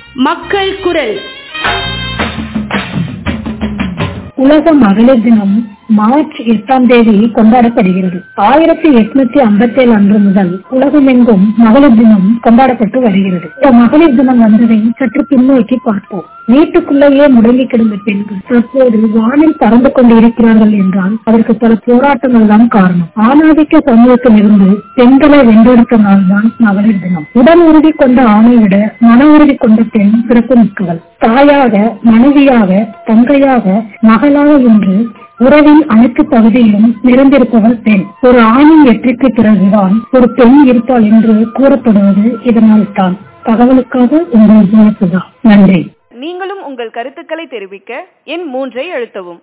மக்கள் குரல் உலக மகளிர் தினம் மார்ச் எட்டாம் தேதி கொண்டாடப்படுகிறது ஆயிரத்தி எட்நூத்தி ஐம்பத்தி ஏழு அன்று முதல் உலகமெங்கும் மகளிர் தினம் கொண்டாடப்பட்டு வருகிறது இந்த மகளிர் தினம் வந்ததை சற்று பின்னோக்கி பார்ப்போம் வீட்டுக்குள்ளேயே முடங்கி கிடந்த பெண்கள் தற்போது வானில் பறந்து கொண்டு இருக்கிறார்கள் என்றால் அதற்கு பல போராட்டங்கள் தான் காரணம் ஆணாதிக்க சமூகத்தில் இருந்து பெண்களை வென்றெடுத்த நாள் தான் மகளிர் தினம் உடல் உறுதி கொண்ட ஆணை விட மன உறுதி கொண்ட பெண் சிறப்பு மிக்கவள் தாயாக மனைவியாக தங்கையாக மகளாக என்று உறவின் அனைத்து பகுதியிலும் நிறைந்திருப்பவள் பெண் ஒரு ஆணின் வெற்றிக்கு பிறகுதான் ஒரு பெண் இருப்பாள் என்று கூறப்படுவது இதனால் தான் தகவலுக்காக உங்கள் ஜெயசுதா நன்றி நீங்களும் உங்கள் கருத்துக்களை தெரிவிக்க எண் மூன்றை அழுத்தவும்